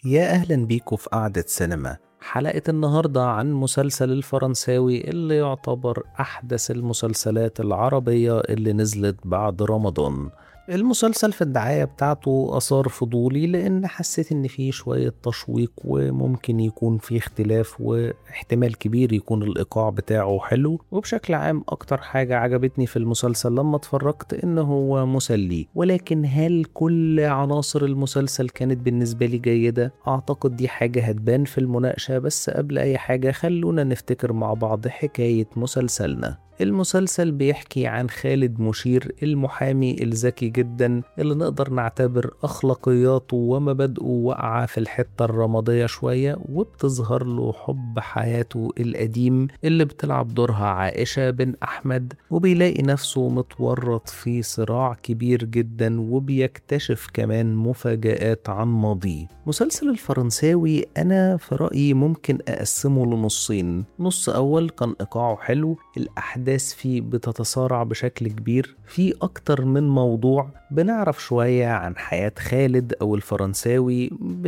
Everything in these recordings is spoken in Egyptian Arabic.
يا أهلا بيكم في قعدة سينما حلقة النهاردة عن مسلسل الفرنساوي اللي يعتبر أحدث المسلسلات العربية اللي نزلت بعد رمضان المسلسل في الدعاية بتاعته أثار فضولي لأن حسيت إن فيه شوية تشويق وممكن يكون فيه اختلاف واحتمال كبير يكون الإيقاع بتاعه حلو وبشكل عام أكتر حاجة عجبتني في المسلسل لما اتفرجت إن هو مسلي ولكن هل كل عناصر المسلسل كانت بالنسبة لي جيدة؟ أعتقد دي حاجة هتبان في المناقشة بس قبل أي حاجة خلونا نفتكر مع بعض حكاية مسلسلنا المسلسل بيحكي عن خالد مشير المحامي الذكي جدا اللي نقدر نعتبر أخلاقياته ومبادئه واقعة في الحتة الرمادية شوية وبتظهر له حب حياته القديم اللي بتلعب دورها عائشة بن أحمد وبيلاقي نفسه متورط في صراع كبير جدا وبيكتشف كمان مفاجآت عن ماضيه مسلسل الفرنساوي أنا في رأيي ممكن أقسمه لنصين نص أول كان إيقاعه حلو الأحداث الأحداث فيه بتتسارع بشكل كبير في أكتر من موضوع بنعرف شوية عن حياة خالد أو الفرنساوي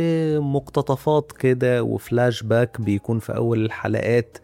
بمقتطفات كده وفلاش باك بيكون في أول الحلقات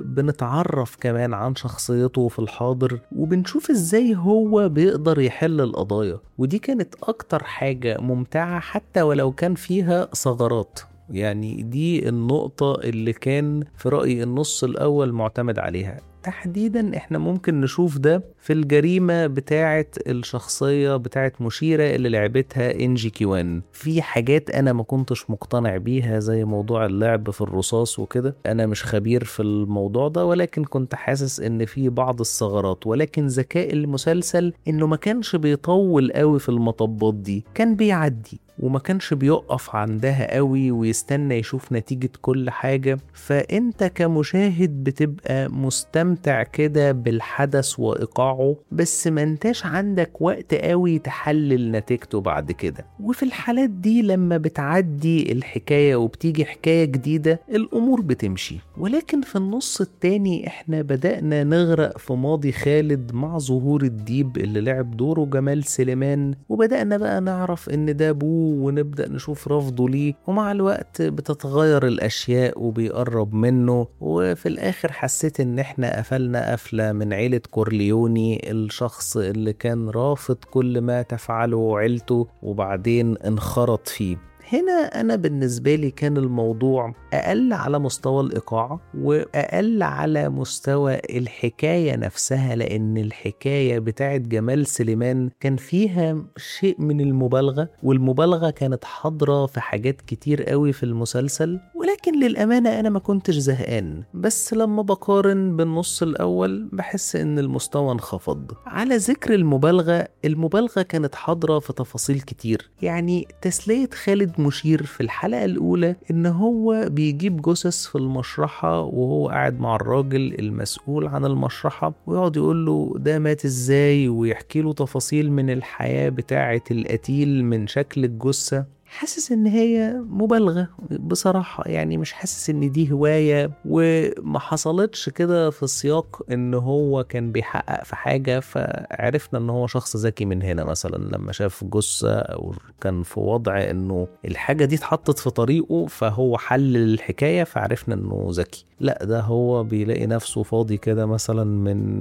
وبنتعرف كمان عن شخصيته في الحاضر وبنشوف ازاي هو بيقدر يحل القضايا ودي كانت أكتر حاجة ممتعة حتى ولو كان فيها ثغرات يعني دي النقطة اللي كان في رأيي النص الأول معتمد عليها تحديدا احنا ممكن نشوف ده في الجريمة بتاعة الشخصية بتاعة مشيرة اللي لعبتها انجي كيوان في حاجات انا ما كنتش مقتنع بيها زي موضوع اللعب في الرصاص وكده انا مش خبير في الموضوع ده ولكن كنت حاسس ان في بعض الثغرات ولكن ذكاء المسلسل انه ما كانش بيطول قوي في المطبات دي كان بيعدي وما كانش بيقف عندها قوي ويستنى يشوف نتيجة كل حاجة فانت كمشاهد بتبقى مستمتع كده بالحدث وايقاعه بس ما انتاش عندك وقت قوي تحلل نتيجته بعد كده وفي الحالات دي لما بتعدي الحكاية وبتيجي حكاية جديدة الامور بتمشي ولكن في النص التاني احنا بدأنا نغرق في ماضي خالد مع ظهور الديب اللي لعب دوره جمال سليمان وبدأنا بقى نعرف ان ده ابوه ونبدأ نشوف رفضه ليه ومع الوقت بتتغير الأشياء وبيقرب منه وفي الآخر حسيت إن إحنا قفلنا قفلة من عيلة كورليوني الشخص اللي كان رافض كل ما تفعله عيلته وبعدين انخرط فيه هنا أنا بالنسبة لي كان الموضوع أقل على مستوى الإيقاع وأقل على مستوى الحكاية نفسها لأن الحكاية بتاعت جمال سليمان كان فيها شيء من المبالغة والمبالغة كانت حاضرة في حاجات كتير قوي في المسلسل ولكن للأمانة أنا ما كنتش زهقان بس لما بقارن بالنص الأول بحس إن المستوى انخفض على ذكر المبالغة المبالغة كانت حاضرة في تفاصيل كتير يعني تسلية خالد مشير في الحلقة الأولى إن هو بيجيب جثث في المشرحة وهو قاعد مع الراجل المسؤول عن المشرحة ويقعد يقول له ده مات إزاي ويحكي له تفاصيل من الحياة بتاعة القتيل من شكل الجثة حاسس ان هي مبالغه بصراحه يعني مش حاسس ان دي هوايه وما حصلتش كده في سياق ان هو كان بيحقق في حاجه فعرفنا ان هو شخص ذكي من هنا مثلا لما شاف جثه او كان في وضع انه الحاجه دي اتحطت في طريقه فهو حل الحكايه فعرفنا انه ذكي لا ده هو بيلاقي نفسه فاضي كده مثلا من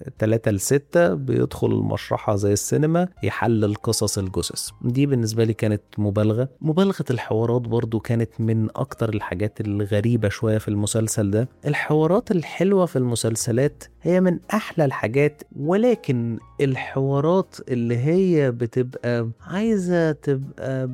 3 ل 6 بيدخل المشرحه زي السينما يحلل قصص الجثث دي بالنسبه لي كانت مبالغه مبالغة الحوارات برضو كانت من أكتر الحاجات الغريبة شوية في المسلسل ده الحوارات الحلوة في المسلسلات هي من أحلى الحاجات ولكن الحوارات اللي هي بتبقى عايزة تبقى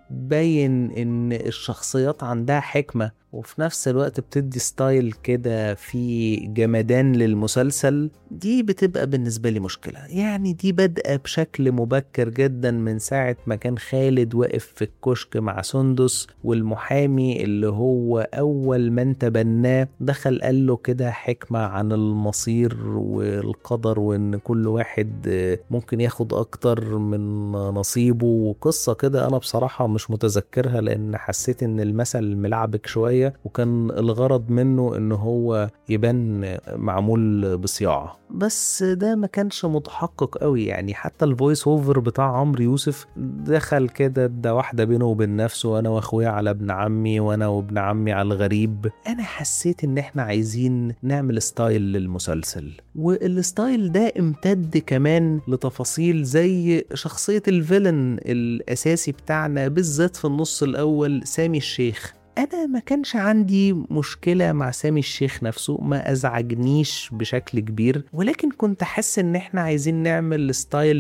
بتبين إن الشخصيات عندها حكمة وفي نفس الوقت بتدي ستايل كده في جمدان للمسلسل دي بتبقى بالنسبة لي مشكلة يعني دي بادئة بشكل مبكر جدا من ساعة ما كان خالد واقف في الكشك مع سندس والمحامي اللي هو أول من تبناه دخل قال له كده حكمة عن المصير التقدير والقدر وان كل واحد ممكن ياخد اكتر من نصيبه وقصة كده انا بصراحة مش متذكرها لان حسيت ان المثل ملعبك شوية وكان الغرض منه ان هو يبان معمول بصياعة بس ده ما كانش متحقق قوي يعني حتى الفويس اوفر بتاع عمرو يوسف دخل كده ده واحدة بينه وبين نفسه انا واخويا على ابن عمي وانا وابن عمي على الغريب انا حسيت ان احنا عايزين نعمل ستايل للمسلسل والستايل ده امتد كمان لتفاصيل زي شخصية الفيلن الاساسي بتاعنا بالذات في النص الاول سامي الشيخ انا ما كانش عندي مشكله مع سامي الشيخ نفسه ما ازعجنيش بشكل كبير ولكن كنت حاسس ان احنا عايزين نعمل ستايل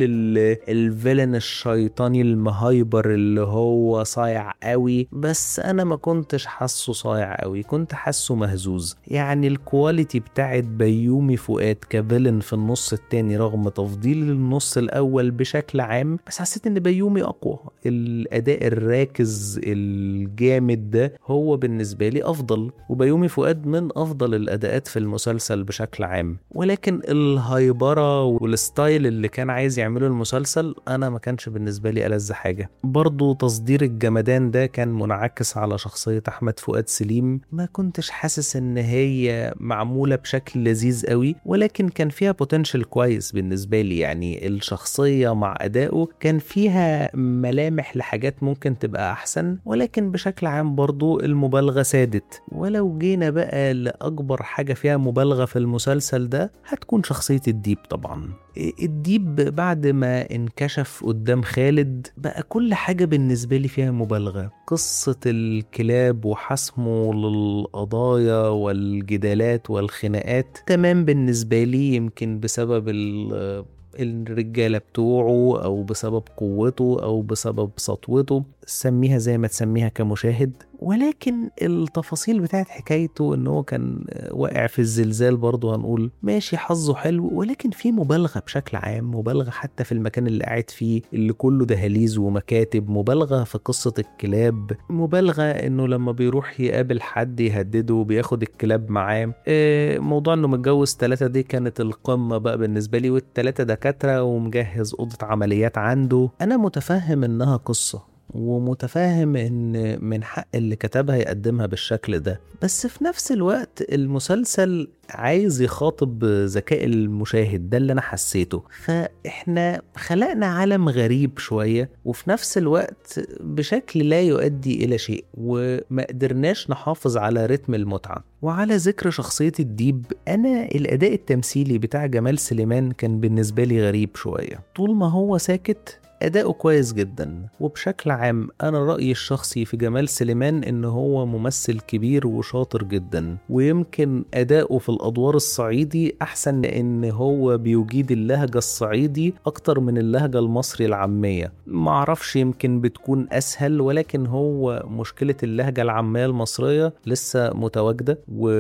الفيلن الشيطاني المهايبر اللي هو صايع قوي بس انا ما كنتش حاسه صايع قوي كنت حاسه مهزوز يعني الكواليتي بتاعت بيومي فؤاد كفيلن في النص التاني رغم تفضيل النص الاول بشكل عام بس حسيت ان بيومي اقوى الاداء الراكز الجامد ده هو بالنسبة لي أفضل وبيومي فؤاد من أفضل الأداءات في المسلسل بشكل عام ولكن الهايبرة والستايل اللي كان عايز يعمله المسلسل أنا ما كانش بالنسبة لي ألذ حاجة برضو تصدير الجمدان ده كان منعكس على شخصية أحمد فؤاد سليم ما كنتش حاسس إن هي معمولة بشكل لذيذ قوي ولكن كان فيها بوتنشال كويس بالنسبة لي يعني الشخصية مع أدائه كان فيها ملامح لحاجات ممكن تبقى أحسن ولكن بشكل عام برضو المبالغة سادت ولو جينا بقى لأكبر حاجة فيها مبالغة في المسلسل ده هتكون شخصية الديب طبعا الديب بعد ما انكشف قدام خالد بقى كل حاجة بالنسبة لي فيها مبالغة قصة الكلاب وحسمه للقضايا والجدالات والخناقات تمام بالنسبة لي يمكن بسبب الرجالة بتوعه أو بسبب قوته أو بسبب سطوته سميها زي ما تسميها كمشاهد ولكن التفاصيل بتاعت حكايته ان هو كان واقع في الزلزال برضه هنقول ماشي حظه حلو ولكن في مبالغه بشكل عام مبالغه حتى في المكان اللي قاعد فيه اللي كله دهاليز ومكاتب مبالغه في قصه الكلاب مبالغه انه لما بيروح يقابل حد يهدده بياخد الكلاب معاه موضوع انه متجوز ثلاثه دي كانت القمه بقى بالنسبه لي والثلاثه دكاتره ومجهز اوضه عمليات عنده انا متفهم انها قصه ومتفاهم ان من حق اللي كتبها يقدمها بالشكل ده بس في نفس الوقت المسلسل عايز يخاطب ذكاء المشاهد ده اللي انا حسيته فاحنا خلقنا عالم غريب شويه وفي نفس الوقت بشكل لا يؤدي الى شيء وما قدرناش نحافظ على رتم المتعه وعلى ذكر شخصيه الديب انا الاداء التمثيلي بتاع جمال سليمان كان بالنسبه لي غريب شويه طول ما هو ساكت أداؤه كويس جدا وبشكل عام أنا رأيي الشخصي في جمال سليمان إن هو ممثل كبير وشاطر جدا ويمكن أداؤه في الأدوار الصعيدي أحسن لأن هو بيجيد اللهجة الصعيدي أكتر من اللهجة المصري العامية معرفش يمكن بتكون أسهل ولكن هو مشكلة اللهجة العامية المصرية لسه متواجدة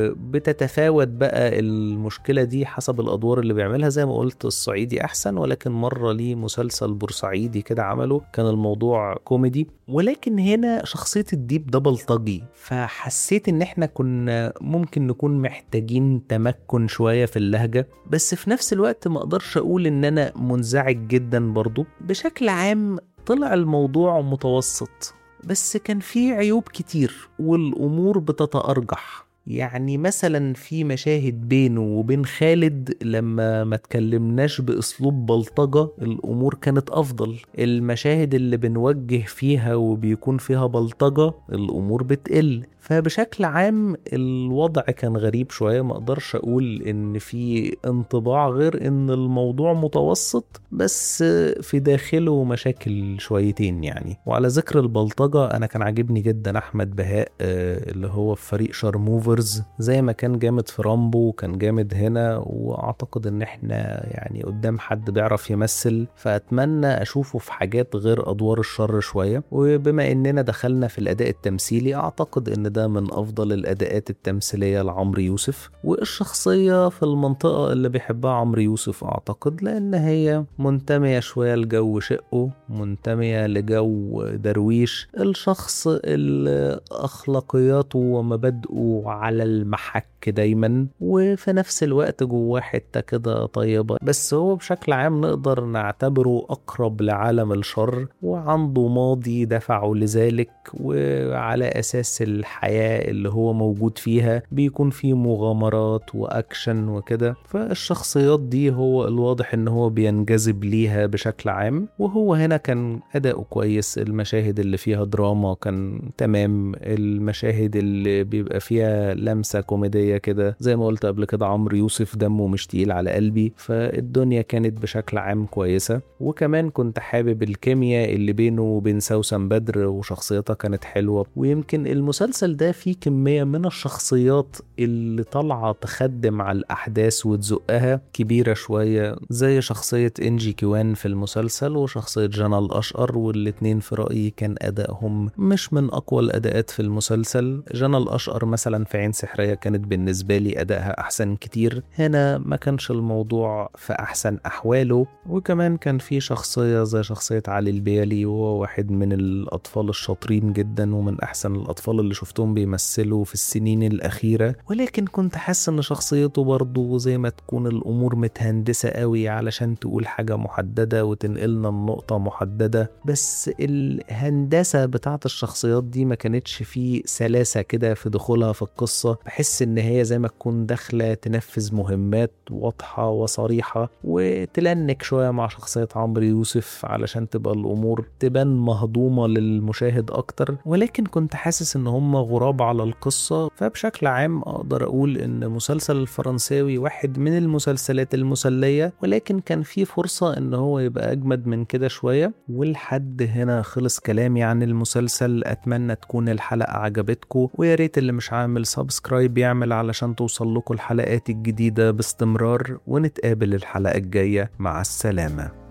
وبتتفاوت بقى المشكلة دي حسب الأدوار اللي بيعملها زي ما قلت الصعيدي أحسن ولكن مرة ليه مسلسل بورسعيد صعيدي كده عمله كان الموضوع كوميدي ولكن هنا شخصية الديب ده بلطجي فحسيت ان احنا كنا ممكن نكون محتاجين تمكن شوية في اللهجة بس في نفس الوقت ما اقدرش اقول ان انا منزعج جدا برضو بشكل عام طلع الموضوع متوسط بس كان فيه عيوب كتير والامور بتتأرجح يعني مثلا في مشاهد بينه وبين خالد لما ما تكلمناش باسلوب بلطجه الامور كانت افضل المشاهد اللي بنوجه فيها وبيكون فيها بلطجه الامور بتقل فبشكل عام الوضع كان غريب شويه ما اقدرش اقول ان في انطباع غير ان الموضوع متوسط بس في داخله مشاكل شويتين يعني وعلى ذكر البلطجه انا كان عاجبني جدا احمد بهاء اللي هو في فريق شارموفرز زي ما كان جامد في رامبو كان جامد هنا واعتقد ان احنا يعني قدام حد بيعرف يمثل فاتمنى اشوفه في حاجات غير ادوار الشر شويه وبما اننا دخلنا في الاداء التمثيلي اعتقد ان ده من أفضل الأداءات التمثيلية لعمرو يوسف والشخصية في المنطقة اللي بيحبها عمرو يوسف أعتقد لأن هي منتمية شوية لجو شقه منتمية لجو درويش الشخص اللي أخلاقياته ومبادئه على المحك بيحكي دايما وفي نفس الوقت جواه حتة كده طيبة بس هو بشكل عام نقدر نعتبره أقرب لعالم الشر وعنده ماضي دفعه لذلك وعلى أساس الحياة اللي هو موجود فيها بيكون فيه مغامرات وأكشن وكده فالشخصيات دي هو الواضح إن هو بينجذب ليها بشكل عام وهو هنا كان أداؤه كويس المشاهد اللي فيها دراما كان تمام المشاهد اللي بيبقى فيها لمسة كوميدية كده زي ما قلت قبل كده عمرو يوسف دمه مش تقيل على قلبي فالدنيا كانت بشكل عام كويسة وكمان كنت حابب الكيمياء اللي بينه وبين سوسن بدر وشخصيتها كانت حلوة ويمكن المسلسل ده فيه كمية من الشخصيات اللي طالعة تخدم على الأحداث وتزقها كبيرة شوية زي شخصية إنجي كيوان في المسلسل وشخصية جانا الأشقر والاتنين في رأيي كان أدائهم مش من أقوى الأداءات في المسلسل جانا الأشقر مثلا في عين سحرية كانت بالنسبة لي أدائها أحسن كتير هنا ما كانش الموضوع في أحسن أحواله وكمان كان في شخصية زي شخصية علي البيالي وهو واحد من الأطفال الشاطرين جدا ومن أحسن الأطفال اللي شفتهم بيمثلوا في السنين الأخيرة ولكن كنت حاسس إن شخصيته برضه زي ما تكون الأمور متهندسة قوي علشان تقول حاجة محددة وتنقلنا النقطة محددة بس الهندسة بتاعت الشخصيات دي ما كانتش فيه سلاسة كده في دخولها في القصة بحس إن هي زي ما تكون داخلة تنفذ مهمات واضحة وصريحة وتلنك شوية مع شخصية عمرو يوسف علشان تبقى الأمور تبان مهضومة للمشاهد أكتر ولكن كنت حاسس إن هم غراب على القصة فبشكل عام أقدر أقول إن مسلسل الفرنساوي واحد من المسلسلات المسلية ولكن كان في فرصة إن هو يبقى أجمد من كده شوية ولحد هنا خلص كلامي عن المسلسل أتمنى تكون الحلقة عجبتكم ويا ريت اللي مش عامل سبسكرايب يعمل علشان توصل لكم الحلقات الجديدة باستمرار ونتقابل الحلقة الجاية مع السلامة